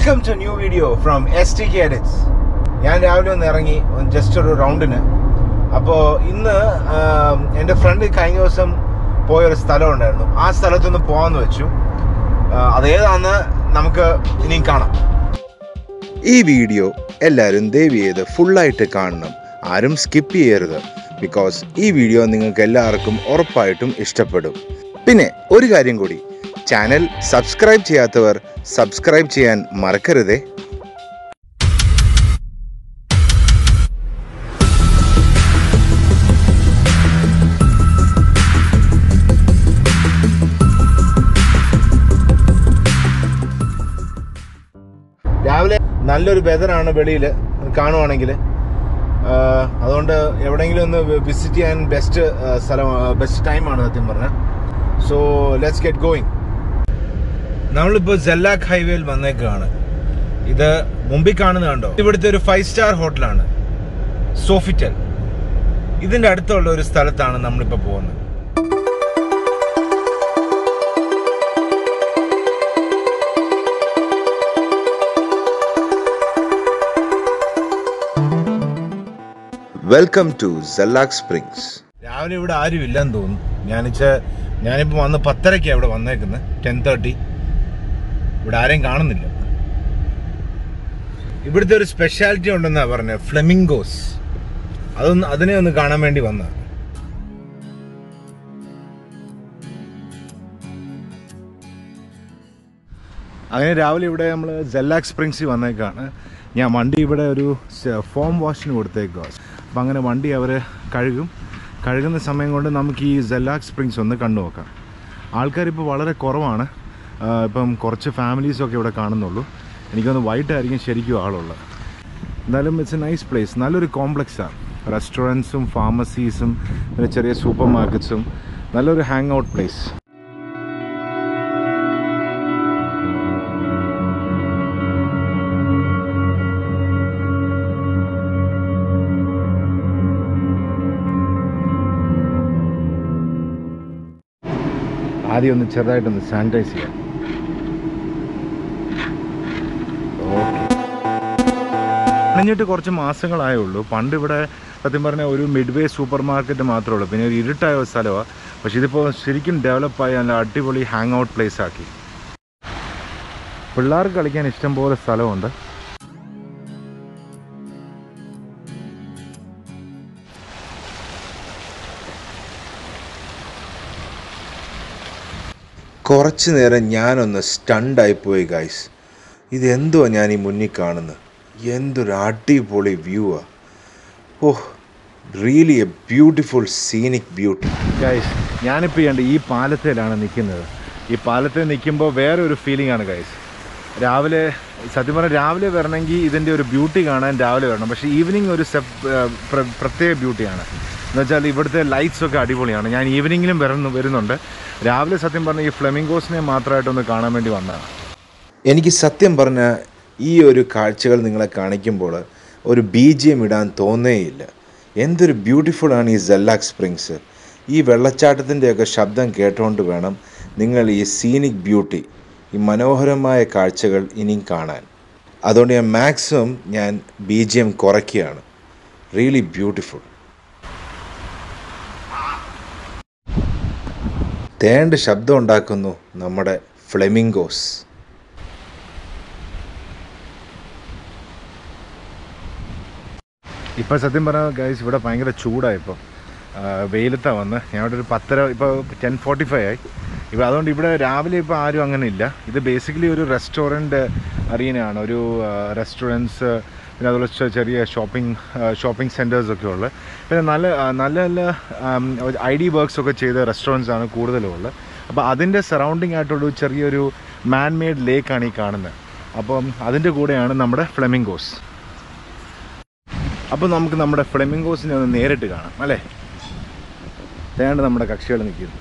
Welcome to new video from S T K edits ഞാൻ രാവിലെ ഒന്ന് ഇറങ്ങി ജസ്റ്റ് ഒരു റൗണ്ടിന് അപ്പോൾ ഇന്ന് ആം, എൻ്റെ ഫ്രണ്ട് കഴിഞ്ഞ ദിവസം പോയൊരു സ്ഥലം ഉണ്ടായിരുന്നു ആ സ്ഥലത്തൊന്ന് പോകാമെന്ന് വെച്ചു ആ, അതേതാന്ന് നമുക്ക് ഇനിയും കാണാം ഈ വീഡിയോ എല്ലാവരും ദയവ് ചെയ്ത് ഫുള്ളായിട്ട് കാണണം ആരും സ്കിപ്പ് ചെയ്യരുത് ബിക്കോസ് ഈ വീഡിയോ നിങ്ങൾക്ക് എല്ലാവർക്കും ഉറപ്പായിട്ടും ഇഷ്ടപ്പെടും പിന്നെ ഒരു കാര്യം കൂടി ചാനൽ സബ്സ്ക്രൈബ് ചെയ്യാത്തവർ സബ്സ്ക്രൈബ് ചെയ്യാൻ മറക്കരുതേ രാവിലെ നല്ലൊരു വെതറാണ് വെളിയിൽ കാണുവാണെങ്കിൽ അതുകൊണ്ട് എവിടെയെങ്കിലും ഒന്ന് വിസിറ്റ് ചെയ്യാൻ ബെസ്റ്റ് സ്ഥലം ബെസ്റ്റ് ടൈമാണ് സത്യം പറഞ്ഞാൽ സോ ലെറ്റ്സ് ഗെറ്റ് ഗോയിങ് നമ്മളിപ്പോൾ ജെല്ലാഖ് ഹൈവേയിൽ വന്നേക്കാണ് ഇത് മുമ്പിൽ കാണുന്ന കണ്ടോ ഇവിടുത്തെ ഒരു ഫൈവ് സ്റ്റാർ ഹോട്ടലാണ് സോഫിറ്റൽ ഇതിന്റെ അടുത്തുള്ള ഒരു സ്ഥലത്താണ് നമ്മളിപ്പോൾ പോകുന്നത് വെൽക്കം ടു സെല്ലാക് സ്പ്രിങ്സ് രാവിലെ ഇവിടെ ആരും ഇല്ലെന്ന് തോന്നുന്നു ഞാനിച്ച ഞാനിപ്പോൾ വന്ന് പത്തരയ്ക്കാണ് ഇവിടെ വന്നേക്കുന്നത് ടെൻ തേർട്ടി ഇവിടെ ആരെയും കാണുന്നില്ല ഇവിടുത്തെ ഒരു സ്പെഷ്യാലിറ്റി ഉണ്ടെന്നാ പറഞ്ഞത് ഫ്ലെമിംഗോസ് അതൊന്ന് അതിനെ ഒന്ന് കാണാൻ വേണ്ടി വന്ന അങ്ങനെ രാവിലെ ഇവിടെ നമ്മൾ ജെല്ലാക് സ്പ്രിങ്സിൽ വന്നേക്കാണ് ഞാൻ വണ്ടി ഇവിടെ ഒരു ഫോം വാഷിന് കൊടുത്തേക്കുക അപ്പം അങ്ങനെ വണ്ടി അവർ കഴുകും കഴുകുന്ന സമയം കൊണ്ട് നമുക്ക് ഈ ജെല്ലാക് സ്പ്രിങ്സ് ഒന്ന് കണ്ടു നോക്കാം ആൾക്കാരിപ്പോൾ വളരെ കുറവാണ് ആ, ഇപ്പം കുറച്ച് ഫാമിലീസൊക്കെ ഇവിടെ കാണുന്നുള്ളൂ എനിക്കൊന്ന് വൈകിട്ടായിരിക്കും ശരിക്കും ആളുള്ളത് എന്നാലും ഇറ്റ്സ് എ നൈസ് പ്ലേസ് നല്ലൊരു കോംപ്ലക്സാണ് റെസ്റ്റോറൻറ്റ്സും ഫാർമസീസും പിന്നെ ചെറിയ സൂപ്പർ മാർക്കറ്റ്സും നല്ലൊരു ഹാങ് ഔട്ട് പ്ലേസ് ആദ്യം ഒന്ന് ചെറുതായിട്ടൊന്ന് സാനിറ്റൈസ് ചെയ്യാം അണിഞ്ഞിട്ട് കുറച്ച് മാസങ്ങളായേ ഉള്ളൂ പണ്ട് ഇവിടെ സത്യം പറഞ്ഞാൽ ഒരു മിഡ് വേ സൂപ്പർ മാർക്കറ്റ് മാത്രമേ ഉള്ളൂ പിന്നെ ഒരു ഇരുട്ടായ ഒരു സ്ഥലമാണ് പക്ഷെ ഇതിപ്പോൾ ശരിക്കും ഡെവലപ്പായി നല്ല അടിപൊളി ഹാങ് ഔട്ട് പ്ലേസ് ആക്കി പിള്ളേർക്ക് കളിക്കാൻ ഇഷ്ടം പോലെ സ്ഥലമുണ്ട് കുറച്ച് നേരം ഞാനൊന്ന് സ്റ്റണ്ടായി പോയി ഗൈസ് ഇതെന്തുവാ ഞാൻ ഈ മുന്നിൽ കാണുന്നത് എന്തൊരു അടിപൊളി വ്യൂ ആ oh really a beautiful scenic beauty guys ഞാനിപ്പോൾ ചെയ്യേണ്ട ഈ പാലത്തേലാണ് നിൽക്കുന്നത് ഈ പാലത്തിൽ നിൽക്കുമ്പോൾ വേറെ ഒരു ഫീലിംഗ് ആണ് ഗൈസ് രാവിലെ സത്യം പറഞ്ഞാൽ രാവിലെ വരണമെങ്കിൽ ഇതിൻ്റെ ഒരു ബ്യൂട്ടി കാണാൻ രാവിലെ വരണം പക്ഷേ ഈവനിങ് ഒരു സെപ് പ്ര- പ്രത്യേക ബ്യൂട്ടിയാണ് എന്ന് വെച്ചാൽ ഇവിടുത്തെ ലൈറ്റ്സ് ഒക്കെ അടിപൊളിയാണ് ഞാൻ ഈവനിങ്ങിലും വരുന്നു വരുന്നുണ്ട് രാവിലെ സത്യം പറഞ്ഞാൽ ഈ ഫ്ലെമിംഗോസിനെ മാത്രമായിട്ടൊന്ന് കാണാൻ വേണ്ടി വന്നതാണ് എനിക്ക് സത്യം പറഞ്ഞ ഈ ഒരു കാഴ്ചകൾ നിങ്ങളെ കാണിക്കുമ്പോൾ ഒരു ബി ജി എം ഇടാൻ തോന്നേയില്ല എന്തൊരു ബ്യൂട്ടിഫുൾ ആണ് ഈ സെല്ലാക് സ്പ്രിങ്സ് ഈ വെള്ളച്ചാട്ടത്തിൻ്റെയൊക്കെ ശബ്ദം കേട്ടുകൊണ്ട് വേണം നിങ്ങൾ ഈ സീനിക് ബ്യൂട്ടി ഈ മനോഹരമായ കാഴ്ചകൾ ഇനിയും കാണാൻ അതുകൊണ്ട് ഞാൻ മാക്സിമം ഞാൻ ബി ജി എം കുറയ്ക്കുകയാണ് റിയലി ബ്യൂട്ടിഫുൾ തേണ്ട ശബ്ദം ഉണ്ടാക്കുന്നു നമ്മുടെ ഫ്ലെമിംഗോസ് ഇപ്പോൾ സത്യം പറഞ്ഞാൽ ഗൈസ് ഇവിടെ ഭയങ്കര ചൂടാണ് ഇപ്പോൾ വെയിലത്താണ് വന്ന് ഞാൻ ഇവിടെ ഒരു പത്തര ഇപ്പോൾ ടെൻ ഫോർട്ടി ഫൈവ് ആയി ഇപ്പോൾ അതുകൊണ്ട് ഇവിടെ രാവിലെ ഇപ്പോൾ ആരും അങ്ങനെ ഇല്ല ഇത് ബേസിക്കലി ഒരു റെസ്റ്റോറൻറ്റ് അറീനയാണ് ഒരു റെസ്റ്റോറൻറ്റ്സ് പിന്നെ അതുപോലെ ചെ- ചെറിയ ഷോപ്പിംഗ് ഷോപ്പിംഗ് സെൻറ്റേഴ്സ് ഒക്കെ ഉള്ളത് പിന്നെ നല്ല ആ, നല്ല നല്ല ഐ ഡി വർക്ക്സ് ഒക്കെ ചെയ്ത റെസ്റ്റോറൻറ്റ്സ് ആണ് കൂടുതലും ഉള്ളത് അപ്പോൾ അതിൻ്റെ സറൗണ്ടിങ് ആയിട്ടുള്ള ചെറിയൊരു മാൻ മെയ്ഡ് ലേക്കാണ് ഈ കാണുന്നത് അപ്പം അതിൻ്റെ കൂടെയാണ് നമ്മുടെ ഫ്ലെമിംഗോസ് അപ്പോൾ നമുക്ക് നമ്മുടെ ഫ്ലെമിംഗോസിനെ ഒന്ന് നേരിട്ട് കാണാം അല്ലേ വേണ്ട നമ്മുടെ കക്ഷികൾ നിൽക്കുന്നു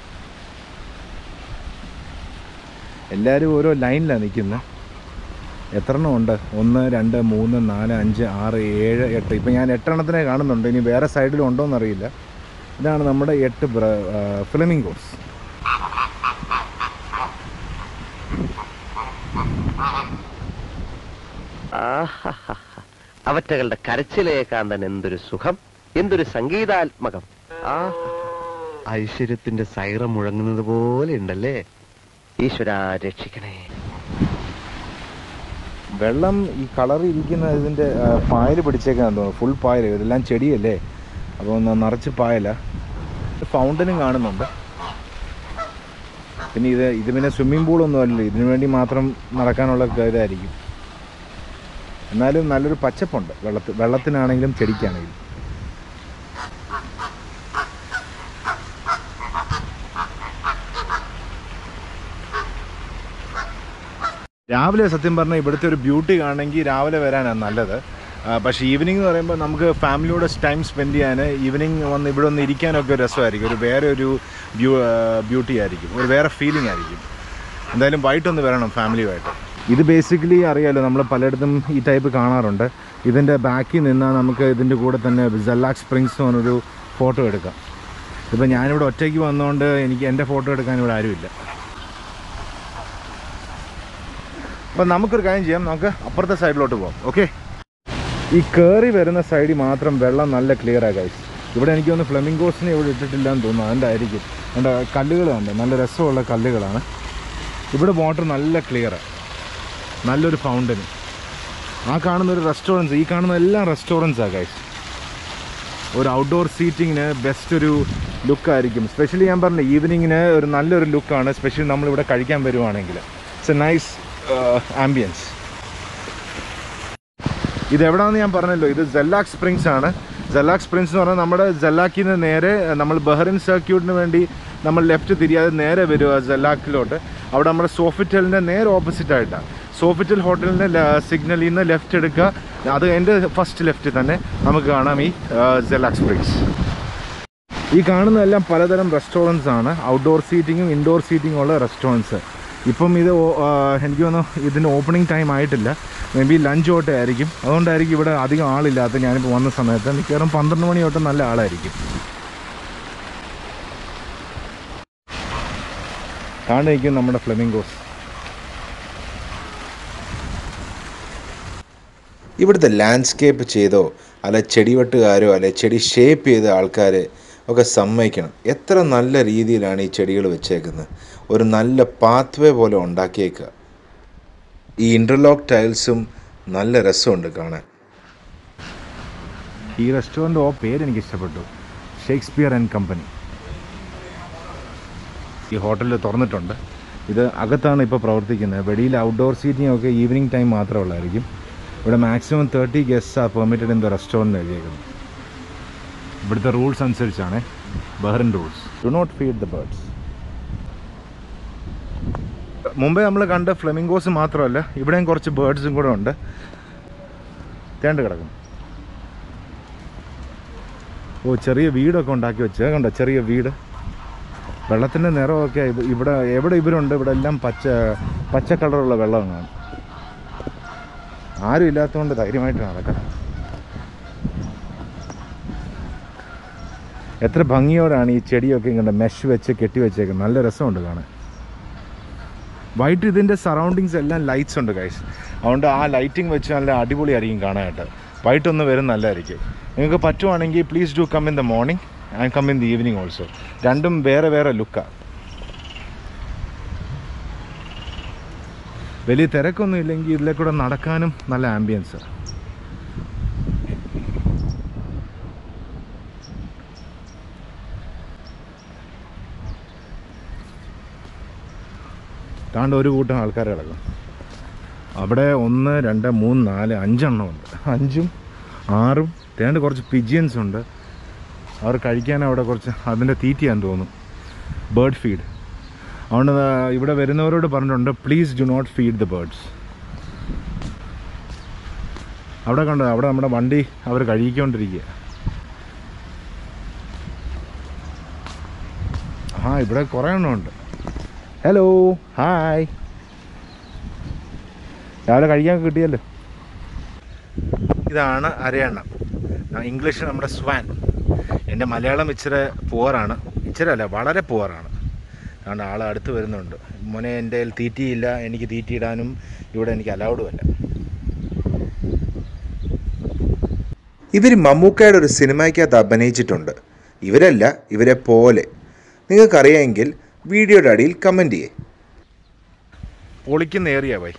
എല്ലാവരും ഓരോ ലൈനിലാണ് നിൽക്കുന്നത് എത്ര എണ്ണം ഉണ്ട് ഒന്ന് രണ്ട് മൂന്ന് നാല് അഞ്ച് ആറ് ഏഴ് എട്ട് ഇപ്പം ഞാൻ എട്ടെണ്ണത്തിനെ കാണുന്നുണ്ട് ഇനി വേറെ സൈഡിലും ഉണ്ടോ എന്നറിയില്ല ഇതാണ് നമ്മുടെ എട്ട് ഫ്ലെമിംഗോസ് ആഹാഹാ. അവറ്റകളുടെ കരച്ചിലേക്കാൻ തന്നെ എന്തൊരു സുഖം എന്തൊരു സംഗീതാത്മകം ആ ഐശ്വര്യത്തിന്റെ സൈറം മുഴങ്ങുന്നത് പോലെ ഉണ്ടല്ലേ ഈശ്വര രക്ഷിക്കണേ വെള്ളം ഈ കളർ ഇരിക്കുന്ന ഇതിൻ്റെ പായൽ പിടിച്ചേക്കാൻ തോന്നുന്നു ഫുൾ പായൽ ഇതെല്ലാം ചെടിയല്ലേ അപ്പോൾ ഒന്ന് നിറച്ച് പായല ഫൗണ്ടനും കാണുന്നുണ്ട് പിന്നെ ഇത് ഇത് പിന്നെ സ്വിമ്മിംഗ് പൂളൊന്നും അല്ലല്ലോ ഇതിനു വേണ്ടി മാത്രം നടക്കാനുള്ള ഇതായിരിക്കും എന്നാലും നല്ലൊരു പച്ചപ്പുണ്ട് വെള്ളത്തിൽ വെള്ളത്തിനാണെങ്കിലും ചെടിക്കാണെങ്കിലും രാവിലെ സത്യം പറഞ്ഞാൽ ഇവിടുത്തെ ഒരു ബ്യൂട്ടി കാണണമെങ്കിൽ രാവിലെ വരാനാണ് നല്ലത് ആ, പക്ഷേ ഈവനിങ് എന്ന് പറയുമ്പോൾ നമുക്ക് ഫാമിലിയോട് ടൈം സ്പെൻഡ് ചെയ്യാൻ ഈവനിങ് വന്ന് ഇവിടെ ഒന്ന് ഇരിക്കാനൊക്കെ ഒരു രസമായിരിക്കും ഒരു വേറെ ഒരു ബ്യൂ ബ്യൂട്ടി ആയിരിക്കും ഒരു വേറെ ഫീലിംഗ് ആയിരിക്കും എന്തായാലും വൈകിട്ടൊന്ന് വരണം ഫാമിലിയുമായിട്ട് ഇത് ബേസിക്കലി അറിയാലോ നമ്മൾ പലയിടത്തും ഈ ടൈപ്പ് കാണാറുണ്ട് ഇതിൻ്റെ ബാക്കിൽ നിന്നാൽ നമുക്ക് ഇതിൻ്റെ കൂടെ തന്നെ ജല്ലാക് സ്പ്രിങ്സ് എന്ന് പറഞ്ഞൊരു ഫോട്ടോ എടുക്കാം ഇതിപ്പോൾ ഞാനിവിടെ ഒറ്റയ്ക്ക് വന്നതുകൊണ്ട് എനിക്ക് എൻ്റെ ഫോട്ടോ എടുക്കാൻ ഇവിടെ ആരുമില്ല അപ്പം നമുക്കൊരു കാര്യം ചെയ്യാം നമുക്ക് അപ്പുറത്തെ സൈഡിലോട്ട് പോകാം ഓക്കെ ഈ കയറി വരുന്ന സൈഡിൽ മാത്രം വെള്ളം നല്ല ക്ലിയർ ആ ഗൈസ് ഇവിടെ എനിക്ക് തോന്നുന്നു ഫ്ലെമിംഗോസിനെ ഇവിടെ ഇട്ടിട്ടില്ല എന്ന് തോന്നുന്നു അതിൻ്റെ ആയിരിക്കും അതിൻ്റെ കല്ലുകൾ കണ്ട് നല്ല രസമുള്ള കല്ലുകളാണ് ഇവിടെ വാട്ടർ നല്ല ക്ലിയറാണ് നല്ലൊരു ഫൗണ്ടന് ആ കാണുന്ന ഒരു റെസ്റ്റോറൻറ്റ്സ് ഈ കാണുന്ന എല്ലാം റെസ്റ്റോറൻറ്റ്സാണ് ഗൈസ് ഒരു ഔട്ട്ഡോർ സീറ്റിങ്ങിന് ബെസ്റ്റ് ഒരു ലുക്കായിരിക്കും സ്പെഷ്യലി ഞാൻ പറഞ്ഞില്ല ഈവനിങ്ങിന് ഒരു നല്ലൊരു ലുക്കാണ് സ്പെഷ്യലി നമ്മളിവിടെ കഴിക്കാൻ വരുവാണെങ്കിൽ ഇറ്റ്സ് എ നൈസ് ആംബിയൻസ് ഇത് എവിടാന്ന് ഞാൻ പറഞ്ഞല്ലോ ഇത് ജല്ലാക് സ്പ്രിങ്സ് ആണ് ജല്ലാക് സ്പ്രിങ്സ് എന്ന് പറഞ്ഞാൽ നമ്മുടെ ജല്ലാക്കിൽ നിന്ന് നേരെ നമ്മൾ ബഹ്റിൻ സർക്യൂട്ടിന് വേണ്ടി നമ്മൾ ലെഫ്റ്റ് തിരിയാതെ നേരെ വരിക ജല്ലാക്കിലോട്ട് അവിടെ നമ്മുടെ സോഫിറ്റലിൻ്റെ നേരെ ഓപ്പോസിറ്റ് ആയിട്ടാണ് സോഫിറ്റൽ ഹോട്ടലിൻ്റെ സിഗ്നലിൽ നിന്ന് ലെഫ്റ്റ് എടുക്കുക അത് എൻ്റെ ഫസ്റ്റ് ലെഫ്റ്റ് തന്നെ നമുക്ക് കാണാം ഈ ജല്ലാക് സ്പ്രിങ്സ് ഈ കാണുന്നതെല്ലാം പലതരം റെസ്റ്റോറൻറ്റ്സ് ആണ് ഔട്ട്ഡോർ സീറ്റിങ്ങും ഇൻഡോർ സീറ്റിങ്ങും ഉള്ള റെസ്റ്റോറൻറ്റ്സ് ഇപ്പം ഇത് ഓ- ആ, എനിക്ക് തോന്നുന്നു ഇതിൻ്റെ ഓപ്പണിംഗ് ടൈം ആയിട്ടില്ല മേ ബി ലഞ്ച് തൊട്ടേ ആയിരിക്കും അതുകൊണ്ടായിരിക്കും ഇവിടെ അധികം ആളില്ലാത്ത ഞാനിപ്പോൾ വന്ന സമയത്ത് മിക്കവാറും പന്ത്രണ്ട് മണി തൊട്ട് നല്ല ആളായിരിക്കും കാണുമായിരിക്കും നമ്മുടെ ഫ്ലെമിംഗോസ് ഇവിടുത്തെ ലാൻഡ്സ്കേപ്പ് ചെയ്തോ അല്ല ചെടിവെട്ടുകാരോ അല്ലെ ചെടി ഷേപ്പ് ചെയ്ത ആൾക്കാർ ഒക്കെ സമ്മതിക്കണം എത്ര നല്ല രീതിയിലാണ് ഈ ചെടികൾ വെച്ചേക്കുന്നത് ഒരു നല്ല പാത്വേ പോലെ ഉണ്ടാക്കിയേക്കുക ഈ ഇൻ്റർലോക്ക് ടൈൽസും നല്ല രസമുണ്ട് കാണാൻ ഈ റെസ്റ്റോറൻറ്റ് ഓ പേര് എനിക്ക് ഇഷ്ടപ്പെട്ടു ഷേക്സ്പിയർ ആൻഡ് കമ്പനി ഈ ഹോട്ടലിൽ തുറന്നിട്ടുണ്ട് ഇത് അകത്താണ് ഇപ്പോൾ പ്രവർത്തിക്കുന്നത് വെളിയിൽ ഔട്ട്ഡോർ സീറ്റിംഗ് ഒക്കെ ഈവനിങ് ടൈം മാത്രമേ ഉള്ളായിരിക്കും ഇവിടെ maximum thirty guest are permitted in the restaurant എഴുതിയേക്കുന്നത് ഇവിടുത്തെ റൂൾസ് അനുസരിച്ചാണ് Bahrain rules do not feed the birds മുമ്പേ നമ്മൾ കണ്ട ഫ്ലെമിംഗോസ് മാത്രമല്ല ഇവിടെയും കുറച്ച് ബേർഡ്സും കൂടെ ഉണ്ട് തേണ്ട് കിടക്കുന്നു ഓ ചെറിയ വീടൊക്കെ ഉണ്ടാക്കി വെച്ച് കണ്ടോ ചെറിയ വീട് വെള്ളത്തിൻ്റെ നിറമൊക്കെ ഇത് ഇവിടെ എവിടെ ഇവരുണ്ട് ഇവിടെ എല്ലാം പച്ച പച്ച കളറുള്ള വെള്ളമാണ് ആരും ഇല്ലാത്തതുകൊണ്ട് ധൈര്യമായിട്ട് നടക്കാം എത്ര ഭംഗിയോടാണ് ഈ ചെടിയൊക്കെ ഇങ്ങനെ മെഷ് വെച്ച് കെട്ടി വെച്ചേക്കുന്നത് നല്ല രസമുണ്ട് കാണാൻ വൈകിട്ട് ഇതിൻ്റെ സറൗണ്ടിങ്സ് എല്ലാം ലൈറ്റ്സ് ഉണ്ട് കൈസ് അതുകൊണ്ട് ആ ലൈറ്റിംഗ് വെച്ച് നല്ല അടിപൊളിയായിരിക്കും കാണാനായിട്ട് വൈകിട്ടൊന്ന് വരും നല്ലതായിരിക്കും നിങ്ങൾക്ക് പറ്റുവാണെങ്കിൽ please do come in the morning and come in the evening also രണ്ടും വേറെ വേറെ ലുക്കാണ് വലിയ തിരക്കൊന്നും ഇല്ലെങ്കിൽ ഇതിലെ കൂടെ നടക്കാനും നല്ല ആംബിയൻസ് താണ്ട് ഒരു കൂട്ടം ആൾക്കാർ കിടക്കും അവിടെ ഒന്ന് രണ്ട് മൂന്ന് നാല് അഞ്ചെണ്ണം ഉണ്ട് അഞ്ചും ആറും തേണ്ട് കുറച്ച് പിജിയൻസ് ഉണ്ട് അവർ കഴിക്കാൻ അവിടെ കുറച്ച് അതിൻ്റെ തീറ്റയാന്ന് തോന്നുന്നു ബേർഡ് ഫീഡ് അതുകൊണ്ട് ദാ ഇവിടെ വരുന്നവരോട് പറഞ്ഞിട്ടുണ്ട് please do not feed the birds അവിടെ കണ്ടോ അവിടെ നമ്മുടെ വണ്ടി അവർ കഴുകിക്കൊണ്ടിരിക്കുക ആ ഇവിടെ കുറേ എണ്ണം ഉണ്ട് ഹലോ ഹായ് രാവിലെ കഴിക്കാൻ കിട്ടിയല്ലോ ഇതാണ് അരയണ്ണ ഇംഗ്ലീഷ് നമ്മുടെ സ്വാൻ എൻ്റെ മലയാളം ഇച്ചിരി പുവറാണ് ഇച്ചിരി അല്ല വളരെ പുവറാണ് അതുകൊണ്ട് ആൾ അടുത്ത് വരുന്നുണ്ട് മോനെ എൻ്റെ കയ്യിൽ തീറ്റിയില്ല എനിക്ക് തീറ്റിയിടാനും ഇവിടെ എനിക്ക് അലൗഡും അല്ല ഇവർ മമ്മൂക്കയുടെ ഒരു സിനിമയ്ക്കകത്ത് അഭിനയിച്ചിട്ടുണ്ട് ഇവരല്ല ഇവരെ പോലെ നിങ്ങൾക്കറിയാമെങ്കിൽ വീഡിയോയുടെ അടിയിൽ കമൻറ്റ് ചെയ്യേ പൊളിക്കുന്ന ഏറിയ ബൈ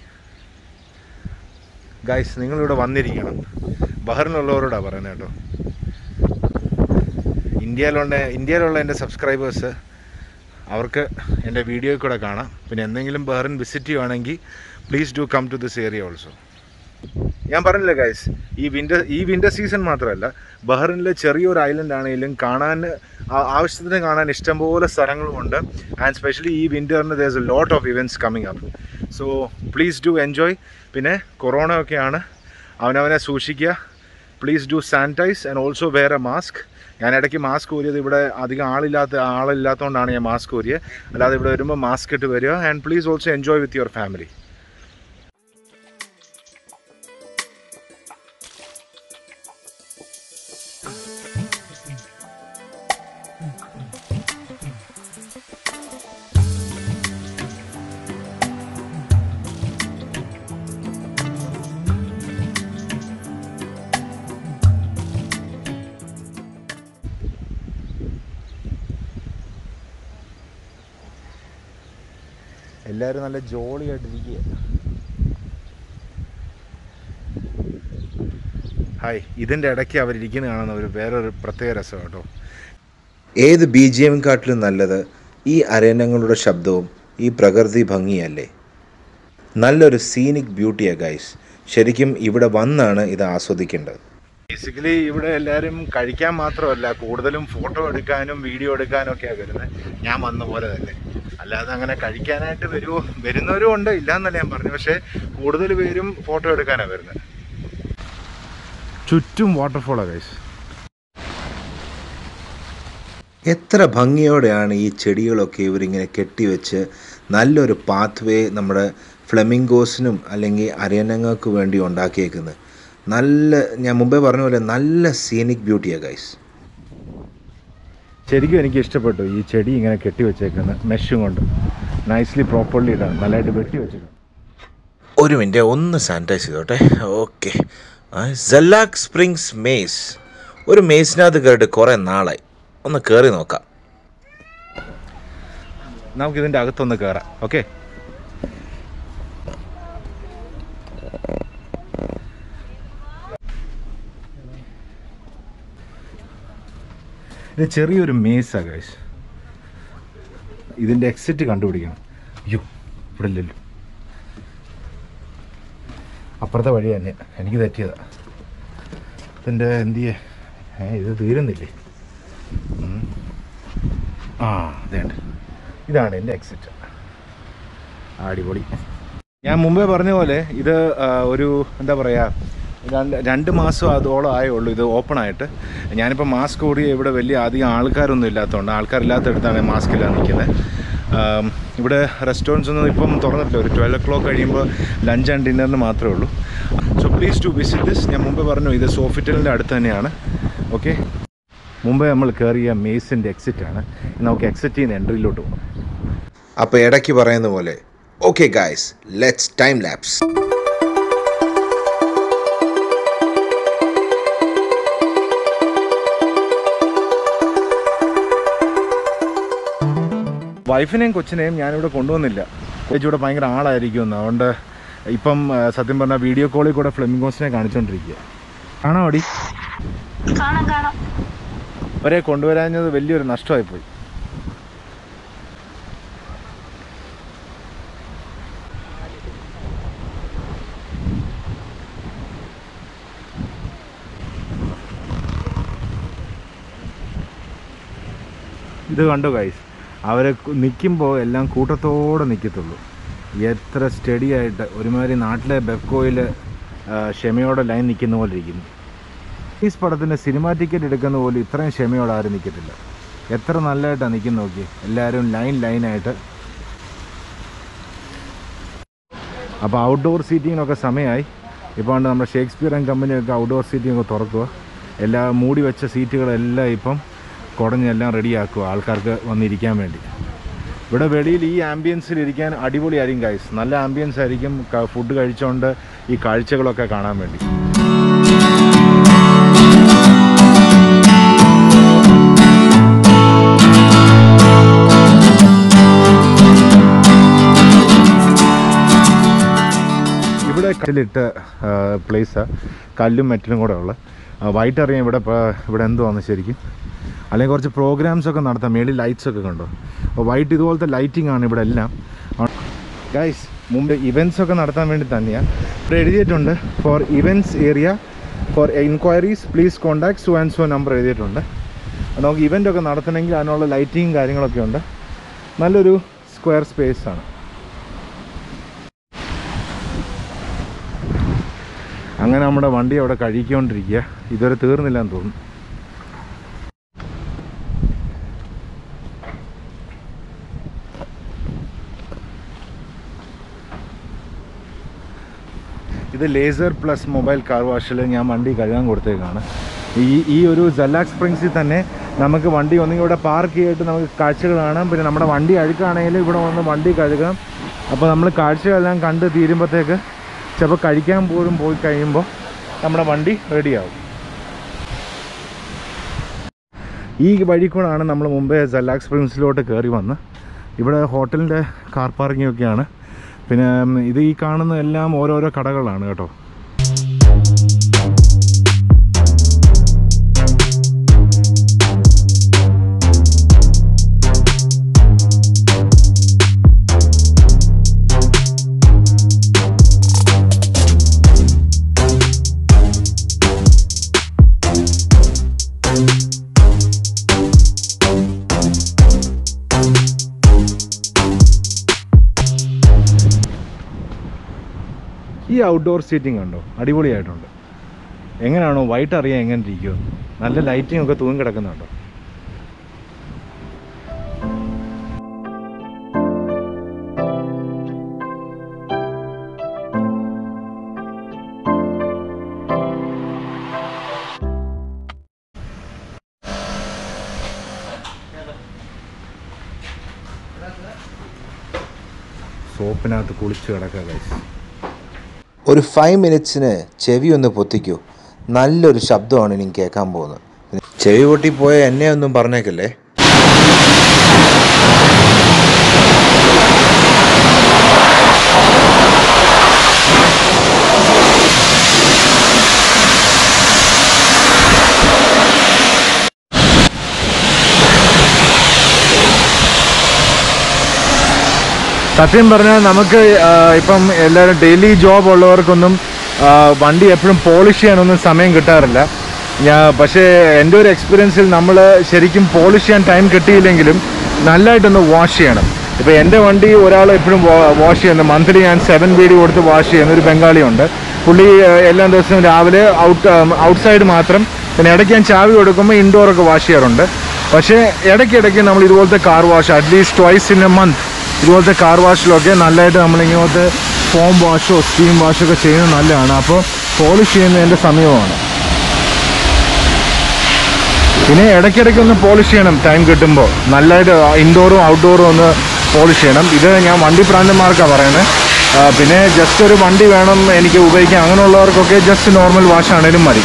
ഗൈസ് നിങ്ങളിവിടെ വന്നിരിക്കണം ബഹറിനുള്ളവരോടാണ് പറയുന്നത് കേട്ടോ ഇന്ത്യയിലുള്ള ഇന്ത്യയിലുള്ള എൻ്റെ സബ്സ്ക്രൈബേഴ്സ് അവർക്ക് എൻ്റെ വീഡിയോയിൽ കൂടെ കാണാം പിന്നെ എന്തെങ്കിലും ബഹറിൻ വിസിറ്റ് ചെയ്യുവാണെങ്കിൽ please do come to this area also ഞാൻ പറഞ്ഞില്ല ഗൈസ് ഈ വിൻ്റർ ഈ വിൻ്റർ സീസൺ മാത്രമല്ല ബഹ്റിനിലെ ചെറിയൊരു ഐലൻഡ് ആണെങ്കിലും കാണാൻ ആ- ആവശ്യത്തിന് കാണാൻ ഇഷ്ടംപോലെ സ്ഥലങ്ങളുമുണ്ട് ആൻഡ് സ്പെഷ്യലി ഈ വിൻ്ററിന് there's a lot of events coming up so please do enjoy പിന്നെ കൊറോണ ഒക്കെയാണ് അവനവനെ സൂക്ഷിക്കുക please do sanitise and also wear a mask ഞാൻ ഇടയ്ക്ക് മാസ്ക് ഊരിയത് ഇവിടെ അധികം ആളില്ലാത്ത ആളില്ലാത്തതുകൊണ്ടാണ് ഞാൻ മാസ്ക് ഊരിയത് അല്ലാതെ ഇവിടെ വരുമ്പോൾ മാസ്ക് ഇട്ട് വരിക and please also enjoy with your family എല്ലാവരും നല്ല ജോളിയായിട്ടിരിക്കുക ഹായ് ഇതിൻ്റെ ഇടയ്ക്ക് അവരിയ്ക്കുന്ന കാണുന്ന ഒരു വേറൊരു പ്രത്യേക രസം കേട്ടോ ഏത് ബി ജി എമ്മിനെക്കാട്ടിലും നല്ലത് ഈ അരയന്നങ്ങളുടെ ശബ്ദവും ഈ പ്രകൃതി ഭംഗിയല്ലേ നല്ലൊരു സീനിക് ബ്യൂട്ടിയാ ഗൈസ് ശരിക്കും ഇവിടെ വന്നാണ് ഇത് ആസ്വദിക്കേണ്ടത് ബേസിക്കലി ഇവിടെ എല്ലാവരും കഴിക്കാൻ മാത്രമല്ല കൂടുതലും ഫോട്ടോ എടുക്കാനും വീഡിയോ എടുക്കാനും ഒക്കെയാണ് വരുന്നത് ഞാൻ വന്ന പോലെ തന്നെ അല്ലാതെ അങ്ങനെ കഴിക്കാനായിട്ട് വരുമോ വരുന്നവരും ഉണ്ട് ഇല്ലയെന്നല്ല ഞാൻ പറഞ്ഞു പക്ഷേ കൂടുതൽ പേരും ഫോട്ടോ എടുക്കാനാണ് വരുന്നത് ചുറ്റും വാട്ടർഫോളാണ് ഗൈസ് എത്ര ഭംഗിയോടെയാണ് ഈ ചെടികളൊക്കെ ഇവരിങ്ങനെ കെട്ടിവെച്ച് നല്ലൊരു പാത്ത് വേ നമ്മുടെ ഫ്ലെമിംഗോസിനും അല്ലെങ്കിൽ അരയന്നങ്ങൾക്ക് വേണ്ടി ഉണ്ടാക്കിയേക്കുന്നത് നല്ല ഞാൻ മുമ്പേ പറഞ്ഞ പോലെ നല്ല സീനിക് ബ്യൂട്ടിയാണ് ഗൈസ് ശരിക്കും എനിക്ക് ഇഷ്ടപ്പെട്ടു ഈ ചെടി ഇങ്ങനെ കെട്ടി വെച്ചേക്കുന്നത് മെഷും കൊണ്ട് നൈസ്ലി പ്രോപ്പർലി ഇടാണ് നല്ലതായിട്ട് വെട്ടി വെച്ചിട്ടുണ്ട് ഒരു മിനിറ്റ് ഒന്ന് സാനിറ്റൈസ് ചെയ്തോട്ടെ ഓക്കെ സെല്ലാക് സ്പ്രിങ്സ് മേസ് ഒരു മേസിനകത്ത് കയറിയിട്ട് കുറേ നാളായി ഒന്ന് കയറി നോക്കാം നമുക്ക് ഇതിൻ്റെ അകത്തൊന്ന് കയറാം ഓക്കെ ഇത് ചെറിയൊരു മേസാ ഗൈസ് ഇതിൻ്റെ എക്സിറ്റ് കണ്ടുപിടിക്കണം അയ്യോ ഇവിടെ ഇല്ലല്ലോ അപ്പുറത്തെ വഴി തന്നെ എനിക്ക് തെറ്റിയതാ ഇതിൻ്റെ എന്ത് ചെയ്യേ ഏ ഇത് തീരുന്നില്ലേ ഉം. ആ അതേണ്ട ഇതാണ് എൻ്റെ എക്സിറ്റ് അടിപൊളി ഞാൻ മുമ്പേ പറഞ്ഞ പോലെ ഇത് ആ, ഒരു എന്താ പറയുക രണ്ട് രണ്ട് മാസം അതോളം ആയേ ഉള്ളൂ ഇത് ഓപ്പൺ ആയിട്ട് ഞാനിപ്പോൾ മാസ്ക് കൂടി ഇവിടെ വലിയ അധികം ആൾക്കാരൊന്നും ഇല്ലാത്തതുകൊണ്ട് ആൾക്കാരില്ലാത്തടത്താണ് മാസ്ക് ഇല്ലാതെ നിൽക്കുന്നത് ആം, ഇവിടെ റെസ്റ്റോറൻറ്റ്സ് ഒന്നും ഇപ്പം തുറന്നിട്ടില്ല ഒരു ട്വൽവ് ഒ ക്ലോക്ക് കഴിയുമ്പോൾ ലഞ്ച് ആൻഡ് ഡിന്നറിന് മാത്രമേ ഉള്ളൂ so please to visit this ഞാൻ മുമ്പേ പറഞ്ഞു ഇത് സോഫിറ്റലിൻ്റെ അടുത്ത് തന്നെയാണ് ഓക്കെ മുമ്പേ നമ്മൾ കയറിയ മേസിൻ്റെ എക്സിറ്റ് ആണ് നമുക്ക് എക്സിറ്റ് ചെയ്യുന്ന എൻട്രിയിലോട്ട് പോകാം അപ്പോൾ ഇടയ്ക്ക് പറയുന്ന പോലെ okay guys let's time lapse വൈഫിനെയും കൊച്ചിനെയും ഞാനിവിടെ കൊണ്ടുവന്നില്ല ചേച്ചി ഇവിടെ ഭയങ്കര ആളായിരിക്കും അതുകൊണ്ട് ഇപ്പം ആ, സത്യം പറഞ്ഞാൽ വീഡിയോ കോളിൽ കൂടെ ഫ്ലെമിംഗോസിനെ കാണിച്ചുകൊണ്ടിരിക്കുക കാണാം അടി കാണാം കാണാം അവരെ കൊണ്ടുവരാഞ്ഞത് വലിയൊരു നഷ്ടമായിപ്പോയി ഇത് കണ്ടു ഗൈസ് അവരെ നിൽക്കുമ്പോൾ എല്ലാം കൂട്ടത്തോടെ നിൽക്കത്തുള്ളൂ എത്ര സ്റ്റഡി ആയിട്ട് ഒരുമാതിരി നാട്ടിലെ ബെക്കോയിൽ ക്ഷമയോടെ ലൈൻ നിൽക്കുന്ന പോലെ ഇരിക്കുന്നു ഈ പടത്തിന് സിനിമാ ടിക്കറ്റ് എടുക്കുന്ന പോലും ഇത്രയും ക്ഷമയോടെ ആരും നിൽക്കത്തില്ല എത്ര നല്ലതായിട്ടാണ് നിൽക്കുന്ന നോക്കി എല്ലാവരും ലൈൻ ലൈനായിട്ട് അപ്പോൾ ഔട്ട്ഡോർ സീറ്റിങ്ങിനൊക്കെ സമയമായി ഇപ്പോൾ ഉണ്ട് നമ്മുടെ ഷേക്സ്പിയർ ആൻഡ് കമ്പനിയൊക്കെ ഔട്ട്ഡോർ സീറ്റിംഗ് ഒക്കെ തുറക്കുക എല്ലാ മൂടി വെച്ച സീറ്റുകളെല്ലാം ഇപ്പം കുടഞ്ഞെല്ലാം റെഡിയാക്കുക ആൾക്കാർക്ക് വന്നിരിക്കാൻ വേണ്ടി ഇവിടെ വെളിയിൽ ഈ ആംബിയൻസിൽ ഇരിക്കാൻ അടിപൊളിയായിരിക്കും ഗൈസ് നല്ല ആംബിയൻസ് ആയിരിക്കും ഫുഡ് കഴിച്ചുകൊണ്ട് ഈ കാഴ്ചകളൊക്കെ കാണാൻ വേണ്ടി മെറ്റലിട്ട പ്ലേസാണ് കല്ലും മെറ്റലും കൂടെ ഉള്ള വൈറ്റ് അറിയാം ഇവിടെ ഇപ്പോൾ ഇവിടെ എന്തുവാന്ന് ശരിക്കും അല്ലെങ്കിൽ കുറച്ച് പ്രോഗ്രാംസ് ഒക്കെ നടത്താം മേളിൽ ലൈറ്റ്സ് ഒക്കെ കണ്ടോ അപ്പോൾ വൈറ്റ് ഇതുപോലത്തെ ലൈറ്റിംഗ് ആണ് ഇവിടെ എല്ലാം ഗൈസ് മുമ്പ് ഇവൻറ്റ്സ് ഒക്കെ നടത്താൻ വേണ്ടി തന്നെയാണ് ഇവിടെ എഴുതിയിട്ടുണ്ട് for events area for enquiries please contact സു ആൻഡ് സോ നമ്പർ എഴുതിയിട്ടുണ്ട് അപ്പോൾ നമുക്ക് ഇവൻ്റ് ഒക്കെ നടത്തണമെങ്കിൽ അതിനുള്ള ലൈറ്റിങ്ങും കാര്യങ്ങളൊക്കെ ഉണ്ട് നല്ലൊരു സ്ക്വയർ സ്പേസ് ആണ് അങ്ങനെ നമ്മുടെ വണ്ടി അവിടെ കഴുകിക്കൊണ്ടിരിക്കുക ഇതുവരെ തീർന്നില്ല എന്ന് തോന്നുന്നു ഇത് ലേസർ പ്ലസ് മൊബൈൽ കാർ വാഷിൽ ഞാൻ വണ്ടി കഴുകാൻ കൊടുത്തേക്കാണ് ഈ ഈ ഒരു ജല്ലാക് സ്പ്രിങ്സിൽ തന്നെ നമുക്ക് വണ്ടി ഒന്നെങ്കിൽ ഇവിടെ പാർക്ക് ചെയ്തിട്ട് നമുക്ക് കാഴ്ചകൾ കാണാം പിന്നെ നമ്മുടെ വണ്ടി അഴുക്കാണെങ്കിൽ ഇവിടെ വന്ന് വണ്ടി കഴുകാം അപ്പോൾ നമ്മൾ കാഴ്ചകളെല്ലാം കണ്ട് തീരുമ്പോഴത്തേക്ക് ചിലപ്പോൾ കഴിക്കാൻ പോലും പോയി കഴിയുമ്പോൾ നമ്മുടെ വണ്ടി റെഡിയാവും ഈ വഴി കൂടാണ് നമ്മൾ മുമ്പേ ജല്ലാക് സ്പ്രിങ്സിലോട്ട് കയറി വന്ന് ഇവിടെ ഹോട്ടലിൻ്റെ കാർ പാർക്കിംഗ് ഒക്കെയാണ് പിന്നെ ഉം, ഇത് ഈ കാണുന്ന എല്ലാം ഓരോരോ കടകളാണ് കേട്ടോ ഈ ഔട്ട്ഡോർ സീറ്റിംഗ് ഉണ്ടോ അടിപൊളിയായിട്ടുണ്ട് എങ്ങനെയാണോ വൈറ്റ് അറിയാൻ എങ്ങനെ ഇരിക്കുമോ നല്ല ലൈറ്റിംഗ് ഒക്കെ തൂങ്ങി കിടക്കുന്നുണ്ടോ സോപ്പിനകത്ത് കുളിച്ച് കിടക്കുക ഗൈസ് ഒരു ഫൈവ് മിനിറ്റ്സിന് ചെവി ഒന്ന് പൊത്തിക്കൂ നല്ലൊരു ശബ്ദമാണ് ഇനി കേൾക്കാൻ പോകുന്നത് ചെവി പൊട്ടിപ്പോയ എന്നെ ഒന്നും പറഞ്ഞേക്കല്ലേ സത്യം പറഞ്ഞാൽ നമുക്ക് ആ, ഇപ്പം എല്ലാവരും ഡെയിലി ജോബ് ഉള്ളവർക്കൊന്നും ആ, വണ്ടി എപ്പോഴും പോളിഷ് ചെയ്യാനൊന്നും സമയം കിട്ടാറില്ല ഞാൻ പക്ഷേ എൻ്റെ ഒരു എക്സ്പീരിയൻസിൽ നമ്മൾ ശരിക്കും പോളിഷ് ചെയ്യാൻ ടൈം കിട്ടിയില്ലെങ്കിലും നല്ലതായിട്ടൊന്ന് വാഷ് ചെയ്യണം ഇപ്പോൾ എൻ്റെ വണ്ടി ഒരാൾ എപ്പോഴും വാഷ് ചെയ്യുന്നു മന്ത്ലി ഞാൻ സെവൻ വീഡിയോ കൊടുത്ത് വാഷ് ചെയ്യുന്ന ഒരു ബംഗാളിയുണ്ട് പുള്ളി ആ, എല്ലാ ദിവസവും രാവിലെ ഔട്ട് ഔട്ട്സൈഡ് മാത്രം പിന്നെ ഇടയ്ക്ക് ഞാൻ ചാവി കൊടുക്കുമ്പോൾ ഇൻഡോറൊക്കെ വാഷ് ചെയ്യാറുണ്ട് പക്ഷേ ഇടയ്ക്കിടയ്ക്ക് നമ്മൾ ഇതുപോലത്തെ car wash at least twice in a month ഇതുപോലത്തെ കാർ വാഷിലൊക്കെ നല്ലതായിട്ട് നമ്മൾ ഇങ്ങോട്ട് ഫോം വാഷോ സ്റ്റീം വാഷോ ഒക്കെ ചെയ്യുന്നത് നല്ലതാണ് അപ്പോൾ പോളിഷ് ചെയ്യുന്നതിൻ്റെ സമയമാണ് പിന്നെ ഇടയ്ക്കിടയ്ക്ക് ഒന്ന് പോളിഷ് ചെയ്യണം ടൈം കിട്ടുമ്പോൾ നല്ലതായിട്ട് ഇൻഡോറും ഔട്ട്ഡോറും ഒന്ന് പോളിഷ് ചെയ്യണം ഇത് ഞാൻ വണ്ടി പ്രാന്തന്മാർക്കാണ് പറയുന്നത് ആ, പിന്നെ ജസ്റ്റ് ഒരു വണ്ടി വേണം എനിക്ക് ഉപയോഗിക്കാൻ അങ്ങനെയുള്ളവർക്കൊക്കെ ജസ്റ്റ് നോർമൽ വാഷ് ആണെങ്കിലും മതി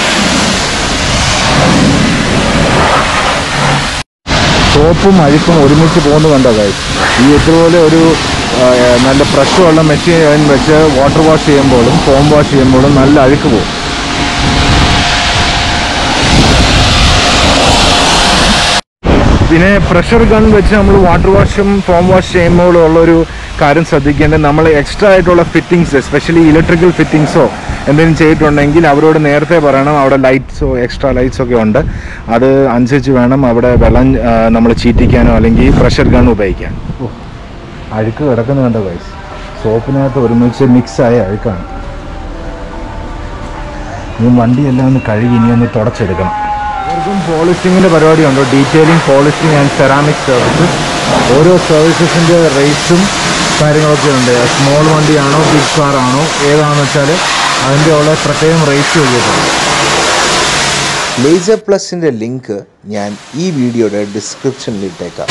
സോപ്പും അഴുക്കും ഒരുമിച്ച് പോകുന്നത് കണ്ടോ guys ഈ ഇതുപോലെ ഒരു ആ, നല്ല ഫ്രഷ് വെള്ളം മെഷീൻ വെച്ച് വാട്ടർ വാഷ് ചെയ്യുമ്പോഴും ഫോം വാഷ് ചെയ്യുമ്പോഴും നല്ല അഴുക്ക് പോകും പിന്നെ പ്രഷർ ഗൺ വെച്ച് നമ്മൾ വാട്ടർ വാഷും ഫോം വാഷ് ചെയ്യുമ്പോഴും ഉള്ളൊരു കാര്യം ശ്രദ്ധിക്കേണ്ടത് നമ്മൾ എക്സ്ട്രാ ആയിട്ടുള്ള ഫിറ്റിങ്സ് എസ്പെഷ്യലി ഇലക്ട്രിക്കൽ ഫിറ്റിങ്സോ എന്തെങ്കിലും ചെയ്തിട്ടുണ്ടെങ്കിൽ അവരോട് നേരത്തെ പറയണം അവിടെ ലൈറ്റ്സോ എക്സ്ട്രാ ലൈറ്റ്സ് ഒക്കെ ഉണ്ട് അത് അനുസരിച്ച് വേണം അവിടെ വെള്ളം നമ്മൾ ചീറ്റിക്കാനോ അല്ലെങ്കിൽ പ്രഷർ ഗൺ ഉപയോഗിക്കാൻ ഓ അഴുക്ക് കിടക്കുന്ന കണ്ടോ ഗൈസ് സോപ്പിനകത്ത് ഒരുമിച്ച് മിക്സായ അഴുക്കാണ് ഇനി വണ്ടിയെല്ലാം ഒന്ന് കഴുകി ഇനി ഒന്ന് തുടച്ചെടുക്കണം ഇവർക്കും പോളിഷിങ്ങിൻ്റെ പരിപാടിയുണ്ടോ detailing polishing and ceramic services ഓരോ സർവീസസിൻ്റെ റേറ്റും കാര്യങ്ങളൊക്കെ ഉണ്ട് സ്മോൾ വണ്ടിയാണോ ബിഗ് കാർ ആണോ ഏതാണെന്ന് വെച്ചാൽ അതിൻ്റെ ഉള്ള പ്രത്യേകം റേറ്റ് എഴുതിയിട്ടുണ്ട് ലേസർ പ്ലസിൻ്റെ ലിങ്ക് ഞാൻ ഈ വീഡിയോയുടെ ഡിസ്ക്രിപ്ഷനിൽ ഇട്ടേക്കാം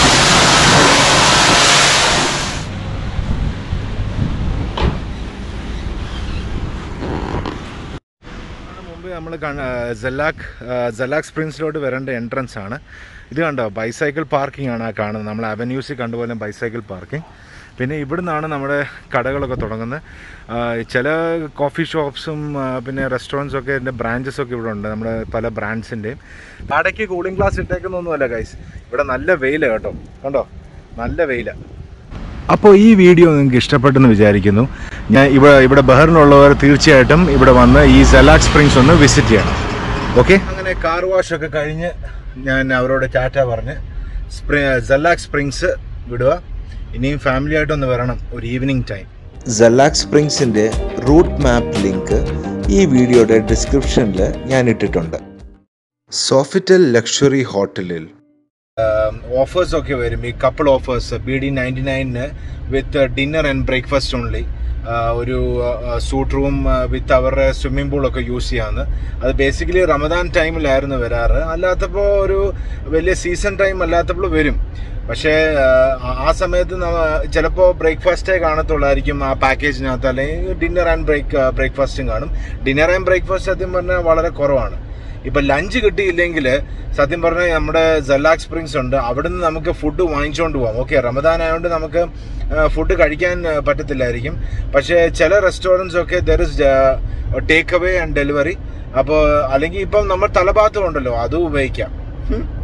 മുമ്പ് നമ്മൾ ജലാക്ക് ജലാക്ക് സ്പ്രിങ്സിലോട്ട് വരേണ്ട എൻട്രൻസ് ആണ് ഇത് കണ്ടോ ബൈസൈക്കിൾ പാർക്കിംഗ് ആണ് ആ കാണുന്നത് നമ്മൾ അവന്യൂസിൽ കണ്ടുപോലെ ബൈസൈക്കിൾ പാർക്കിംഗ് പിന്നെ ഇവിടുന്നാണ് നമ്മുടെ കടകളൊക്കെ തുടങ്ങുന്നത് ആ, ചില കോഫി ഷോപ്സും ആ, പിന്നെ റെസ്റ്റോറൻറ്റ്സും ഒക്കെ ഇതിൻ്റെ ബ്രാഞ്ചസ് ഒക്കെ ഇവിടെ ഉണ്ട് നമ്മുടെ പല ബ്രാൻഡ്സിൻ്റെയും അടയ്ക്ക് കൂളിംഗ് ഗ്ലാസ് ഇട്ടേക്കുന്നൊന്നുമല്ല ഗൈസ് ഇവിടെ നല്ല വെയില കേട്ടോ കണ്ടോ നല്ല വെയില അപ്പോൾ ഈ വീഡിയോ നിങ്ങൾക്ക് ഇഷ്ടപ്പെട്ടെന്ന് വിചാരിക്കുന്നു ഞാൻ ഇവിടെ ഇവിടെ ബഹറിനുള്ളവർ തീർച്ചയായിട്ടും ഇവിടെ വന്ന് ഈ സെലാക് സ്പ്രിങ്സ് ഒന്ന് വിസിറ്റ് ചെയ്യണം ഓക്കെ അങ്ങനെ കാർ വാഷ് ഒക്കെ കഴിഞ്ഞ് ഞാൻ അവരോട് ടാറ്റ പറഞ്ഞ് സ്പ്രി സെലാക് സ്പ്രിങ്സ് വിടുക ഇനിയും ഫാമിലി ആയിട്ടൊന്ന് വരണം ഒരു ഈവനിങ് ടൈം സലാക് സ്പ്രിങ്സിൻ്റെ റൂട്ട് മാപ്പ് ലിങ്ക് ഈ വീഡിയോയുടെ ഡിസ്ക്രിപ്ഷനിൽ ഞാൻ ഇട്ടിട്ടുണ്ട് സോഫിറ്റൽ ലക്ഷറി ഹോട്ടലിൽ ഓഫേഴ്സ് ഒക്കെ വരും ഈ couple offers B D ninety നയനിന് with dinner and breakfast only ഒരു സൂട്ട് റൂം വിത്ത് അവരുടെ സ്വിമ്മിംഗ് പൂളൊക്കെ യൂസ് ചെയ്യാമെന്ന് അത് ബേസിക്കലി റമദാൻ ടൈമിലായിരുന്നു വരാറ് അല്ലാത്തപ്പോൾ ഒരു വലിയ സീസൺ ടൈം അല്ലാത്തപ്പോൾ വരും പക്ഷേ ആ- ആ സമയത്ത് ചിലപ്പോൾ ബ്രേക്ക്ഫാസ്റ്റേ കാണത്തുള്ളായിരിക്കും ആ പാക്കേജിനകത്ത് അല്ലെങ്കിൽ ഡിന്നർ ആൻഡ് ബ്രേക്ക് ബ്രേക്ക്ഫാസ്റ്റും കാണും ഡിന്നർ ആൻഡ് ബ്രേക്ക്ഫാസ്റ്റ് സത്യം പറഞ്ഞാൽ വളരെ കുറവാണ് ഇപ്പൊ ലഞ്ച് കിട്ടിയില്ലെങ്കിൽ സത്യം പറഞ്ഞാൽ നമ്മുടെ ജലാക് സ്പ്രിങ്സ് ഉണ്ട് അവിടുന്ന് നമുക്ക് ഫുഡ് വാങ്ങിച്ചുകൊണ്ട് പോകാം ഓക്കെ റമദാൻ ആയതുകൊണ്ട് നമുക്ക് ഫുഡ് കഴിക്കാൻ ആ, പറ്റത്തില്ലായിരിക്കും പക്ഷേ ചില റെസ്റ്റോറൻറ്റ്സ് ഒക്കെ there is takeaway and delivery അപ്പോൾ അല്ലെങ്കിൽ ഇപ്പം നമ്മൾ തലഭാഗത്തും ഉണ്ടല്ലോ അതും ഉപയോഗിക്കാം